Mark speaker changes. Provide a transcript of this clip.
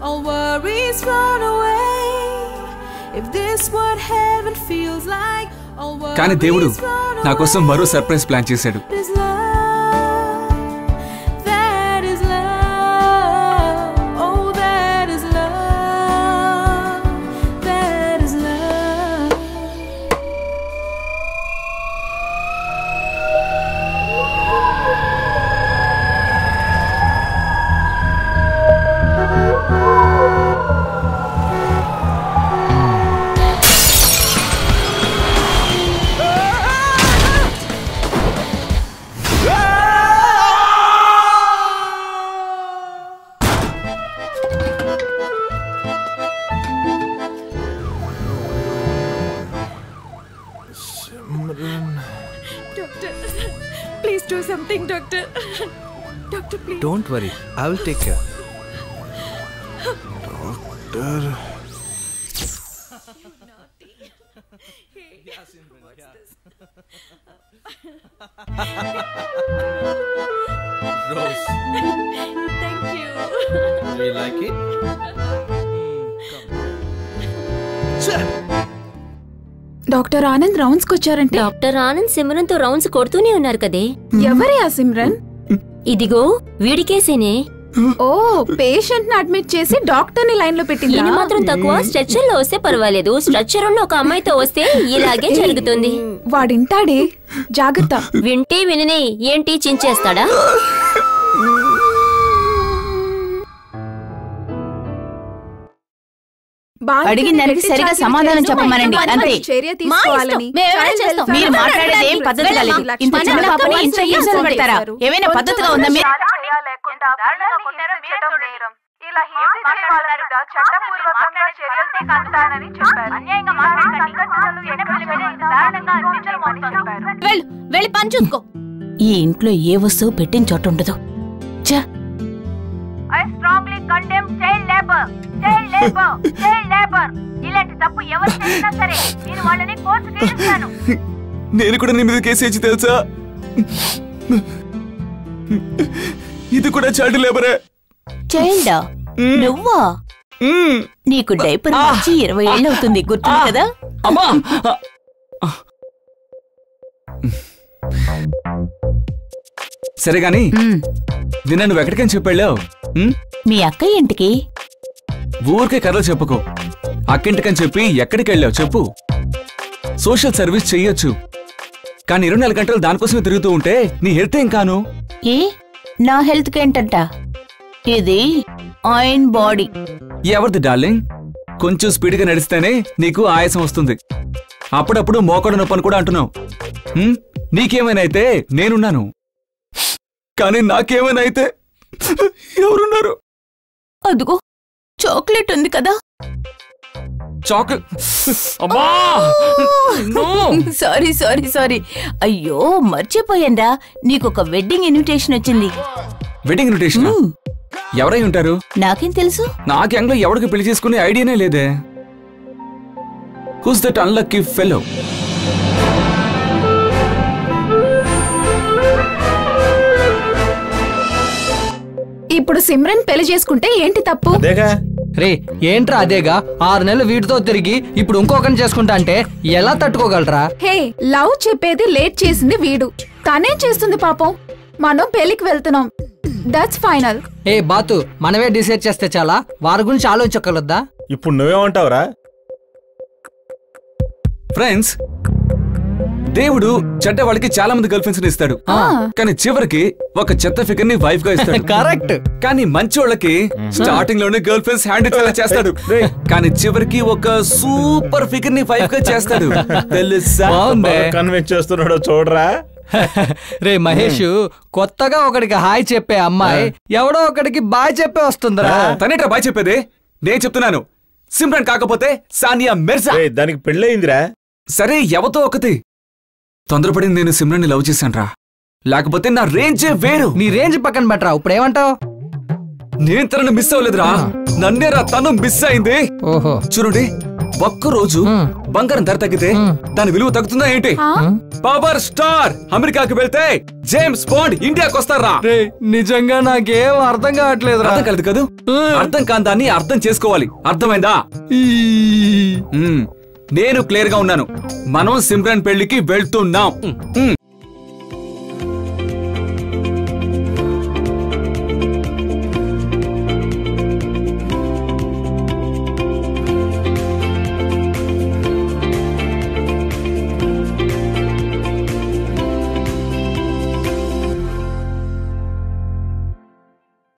Speaker 1: all worries run away. If this what heaven feels like, all
Speaker 2: కానీ దేవుడు
Speaker 1: worries run
Speaker 2: నా కోసం
Speaker 1: away.
Speaker 2: మరో సర్ప్రైజ్ ప్లాన్ చేశాడు
Speaker 1: That is love. That is love. Oh, that is love. That is love.
Speaker 3: Doctor, please do something, doctor. Doctor, please.
Speaker 4: Don't worry I will take care Rose
Speaker 3: Thank you.
Speaker 4: Do you like it
Speaker 5: doctor Anand rounds వచ్చారంటే
Speaker 6: doctor Anand Simran తో rounds కొడుతూనే ఉన్నారు కదే
Speaker 5: ఎవరే ఆ సిమ్రన్
Speaker 6: ఇదిగో వీడికేసేనే
Speaker 5: ఓ పేషెంట్ ని అడ్మిట్ చేసి డాక్టర్ ని లైన్ లో పెట్టింది
Speaker 6: ఈయన మాత్రం తక్కువ స్ట్రెచ్చర్ లో వస్తే పర్వాలేదు స్ట్రెచ్చర్ ఉన్న ఒక అమ్మాయితో వస్తే ఇలాగే జరుగుతుంది
Speaker 5: వాడింటాడే జాగ్రత్త
Speaker 6: వింటే విననే ఏంటి చించేస్తాడా
Speaker 5: బాలికని
Speaker 7: అడిగిన దానికి
Speaker 5: పెట్టి
Speaker 7: సరిగా
Speaker 5: చాకిరీ
Speaker 7: సమాధానం
Speaker 5: చేసి
Speaker 7: చెప్పమనండి,
Speaker 5: వాడిని
Speaker 7: అంతే.
Speaker 5: చర్య
Speaker 7: మా
Speaker 5: తీసుకోవాలని
Speaker 7: ఇష్టం. మేమేమైనా
Speaker 5: Child
Speaker 7: చేస్తాం.
Speaker 5: welfare
Speaker 7: మీరు మాట్లాడేది ఏం పద్ధతి
Speaker 5: వెళ్ళండి.
Speaker 7: కాలేదు.
Speaker 5: లక్ష్మీ
Speaker 7: ఇంత చిన్న
Speaker 5: నరక
Speaker 7: పాపని ఇంత
Speaker 5: వంశం
Speaker 7: హింసలు
Speaker 5: చేశారు.
Speaker 7: పెడతారా? ఏమైనా
Speaker 5: కొంచెం
Speaker 7: పద్ధతిగా ఉందా మీరు?
Speaker 8: లేకుండా పిల్లల్ని హింసించడం నేరం ఇలా హింసించే వాళ్ళ మీద చట్టపూర్వకంగా చర్యలు తీసుకుంటానని చెప్పారు ఇలాంటి సంఘటనలు ఎక్కడ జరిగినా అనుభవించమని చెప్పారు
Speaker 7: వెళ్ళు వెళ్ళి పని చూసుకో ఈ ఇంట్లో ఏ వస్తువు పెట్టిన చోట ఉండదు ఛ,
Speaker 8: I strongly condemn child labour child labour child labour ఇలాంటి తప్పు ఎవరు చేసినా సరే నేను వాళ్ళని కోర్టుకి ఇస్తాను
Speaker 2: నేను కూడా నీ మీద కేసు వేసి తెలుసా ఇది కూడా చైల్డ్ లేబరే
Speaker 7: చైల్డా నువ్వా
Speaker 2: మ్మ్.
Speaker 7: నీకు డైపర్ మార్చి ఇరవై ఏళ్ళు అవుతుంది గుర్తుంది కదా
Speaker 2: అమ్మా సరే గాని
Speaker 7: మ్,
Speaker 2: నిన్న నువ్వు ఎక్కడికని చెప్పాళ్ళావు
Speaker 7: మీ అక్క ఇంటికి
Speaker 2: ఊరికే కథలు చెప్పుకో అక్కింటికని చెప్పి ఎక్కడికి వెళ్ళావు చెప్పు సోషల్ సర్వీస్ చెయ్యొచ్చు కానీ ఇరవై నాలుగు గంటలు దానికోసమే తిరుగుతూ ఉంటే నీ హెల్త్ ఏం కాను
Speaker 7: ఏ నా హెల్త్ ఏంటంట ఇది ఆయిన్ బాడీ
Speaker 2: ఎవరిది డార్లింగ్ కొంచెం స్పీడ్గా నడిస్తేనే నీకు ఆయాసం వస్తుంది అప్పుడప్పుడు మోకాడు నొప్పని కూడా అంటున్నావు హ్మ్? నీకేమైనా అయితే నేనున్నాను కానీ నాకేమైనా అయితే ఎవరున్నారు
Speaker 7: అదిగో చాక్లెట్ ఉంది కదా
Speaker 2: చాక్లెట్ అమ్మా No!
Speaker 7: సారీ సారీ సారీ అయ్యో మర్చిపోయాన్రా నీకు ఒక వెడ్డింగ్ ఇన్విటేషన్ వచ్చింది
Speaker 2: వెడ్డింగ్ ఇన్విటేషన్
Speaker 7: మ్,
Speaker 2: ఎవరై ఉంటారు
Speaker 7: నాకేం తెలుసు
Speaker 2: నాకు యంగ్లో ఎవరికి పెళ్లి చేసుకునే ఐడియానే లేదే హూస్ దట్ అన్లక్కీ ఫెలో
Speaker 5: ఇప్పుడు సిమ్రన్ పెళ్లి చేసుకుంటే ఏంటి తప్పు
Speaker 9: అదేగా
Speaker 10: రే ఏంట్రా అదేగా ఆరు నెలలు వీటితో తిరిగి ఇప్పుడు ఇంకొకరిని చేసుకుంటా అంటే ఎలా తట్టుకోగలరా
Speaker 5: హే లవ్ చెప్పేది లేట్ చేసింది వీడు తనేం చేస్తుంది పాపం మనం పెళ్లికి వెళ్తున్నాం దట్స్ ఫైనల్
Speaker 10: ఏ బాతు మనమే డిసైడ్ చేస్తే చాలా వారి గురించి ఆలోచించగలద్దా
Speaker 9: ఇప్పుడు నువ్వేమంటావురా
Speaker 2: ఫ్రెండ్స్ దేవుడు చెడ్డ వాళ్ళకి చాలా మంది గర్ల్ ఫ్రెండ్స్ ఇస్తాడు కానీ చివరికి ఒక చెత్త ఫిగర్ ని వైఫ్ గా ఇస్తాడు
Speaker 10: కరెక్ట్
Speaker 2: కానీ మంచి వాళ్ళకి స్టార్టింగ్ లోనే గర్ల్ ఫ్రెండ్స్ హ్యాండ్ ఇచ్చేలా చేస్తాడు కానీ చివరికి ఒక సూపర్ ఫిగర్ ని వైఫ్ గా చేస్తాడు తెలుసా
Speaker 10: బాగుంది
Speaker 9: కన్విన్స్ చేస్తున్నాడో చూడరా
Speaker 10: రే మహేష్ కొత్తగా ఒకడికి హాయ్ చెప్పే అమ్మాయి ఎవడో ఒకడికి బాయ్ చెప్పే వస్తుందిరా
Speaker 2: తనేట్రా బాయ్ చెప్పేది నేను చెప్తున్నాను సిమ్రన్ కాకపోతే సానియా మిర్జా
Speaker 9: ఏయ్, దానికి పెళ్ళయిందిరా
Speaker 2: సరే ఎవతో ఒకటి తొందరపడి నేను సిమ్రన్ ని లవ్ చేశానురా లేకపోతే నా రేంజే వేరు
Speaker 10: నీ రేంజ్ పక్కన పెట్టరా ఇప్పుడు ఏమంటావు
Speaker 2: నేను తనను మిస్ అవ్వలేదురా నన్నేరా తను మిస్ అయింది
Speaker 10: ఓహో
Speaker 2: చూడండి ఒక్క రోజు
Speaker 10: మ్.
Speaker 2: బంగారం ధర తగ్గితే
Speaker 10: మ్.
Speaker 2: దాని విలువ తగ్గుతుందా ఏంటి పవర్ స్టార్ అమెరికాకి వెళ్తే జేమ్స్ బాండ్ ఇండియాకి వస్తారా
Speaker 10: రే నిజంగా నాకేం అర్థం కావట్లేదు
Speaker 2: అర్థం కలదు కదూ అర్థం కాని దాన్ని అర్థం చేసుకోవాలి అర్థమైందా మ్మ్. నేను క్లియర్ గా ఉన్నాను మనం సిమ్రన్ పెళ్లికి వెళ్తున్నాం మ్మ్.